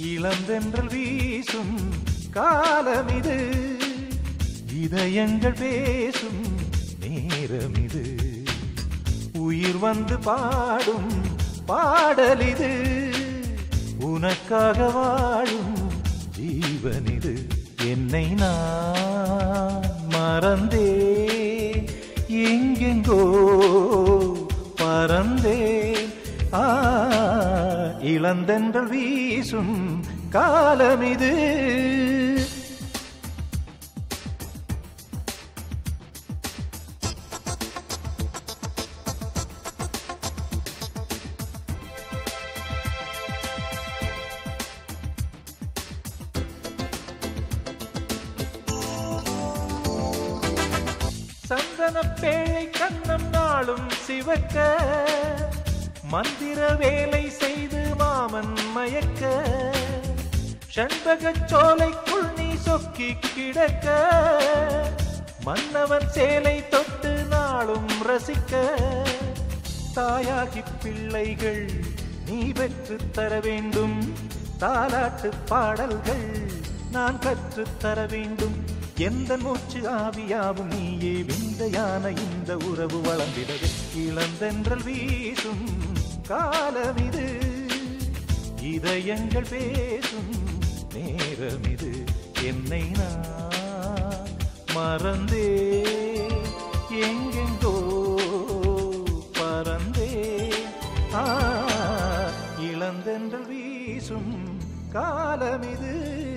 இளந்தென்றல் வீசும் காலம் இது இதயங்கள் பேசும் நேரம் இது உயிர் வந்து பாடும் பாடல் இது உனக்காக வாழும் ஜீவன் இது என்னை நான் மறந்தே எங்கெங்கோ பறந்தேன் ஆ இளந்தென்றல் வீசும் காலம் இது சந்தன பேழை கண்ணம் நாளும் சிவக்க மந்திர வேலை செய்து மாமன் மயக்க செண்பகச் சோலைக்குள் நீ சொக்கி கிடக்க மன்னவன் சேலை தொட்டு நாளும் ரசிக்க தாயாகி பிள்ளைகள் நீ பெற்று தர வேண்டும் தாலாட்டு பாடல்கள் நான் கற்றுத் தர வேண்டும் எந்த மூச்சு ஆவியாவும் நீயே விந்தையான இந்த உறவு வளர்ந்திடவே இளந்தென்றல் வீசும் காலம் இது இதயங்கள் பேசும் நேரம் இது என்னை நான் மறந்தே எங்கெங்கோ பறந்தே ஆ இளந்தென்றல் வீசும் காலம் இது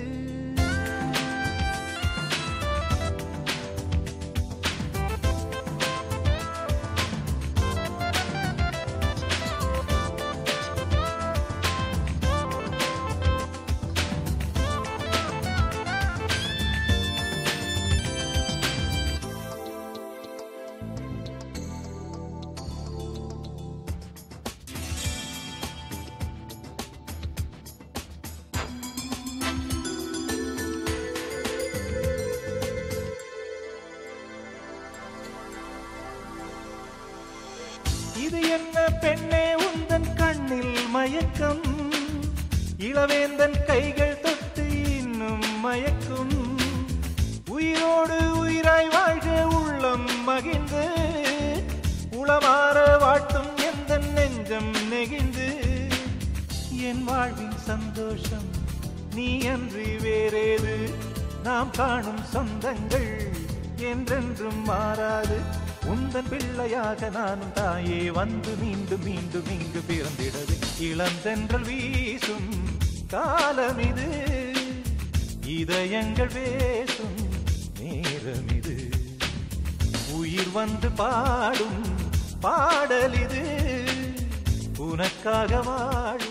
இது என்ன பெண்ணே உந்தன் கண்ணில் மயக்கம் இளவேந்தன் கைகள் தொட்டு இன்னும் மயக்கும் உயிரோடு உயிராய் வாழ்க உள்ளம் மகிழ்ந்து உளமாற வாழ்த்தும் எந்த நெஞ்சம் நெகிழ்ந்து என் வாழ்வின் சந்தோஷம் நீ அன்றி வேறேது நாம் காணும் சொந்தங்கள் என்றென்றும் மாறாது உந்தன் பிள்ளையாக நானும் தாயே வந்து மீண்டும் மீண்டும் இங்கு பிறந்திடது இளந்தென்றல் வீசும் காலம் இது இதயங்கள் பேசும் நேரம் இது உயிர் வந்து பாடும் பாடல் இது உனக்காக வாழும்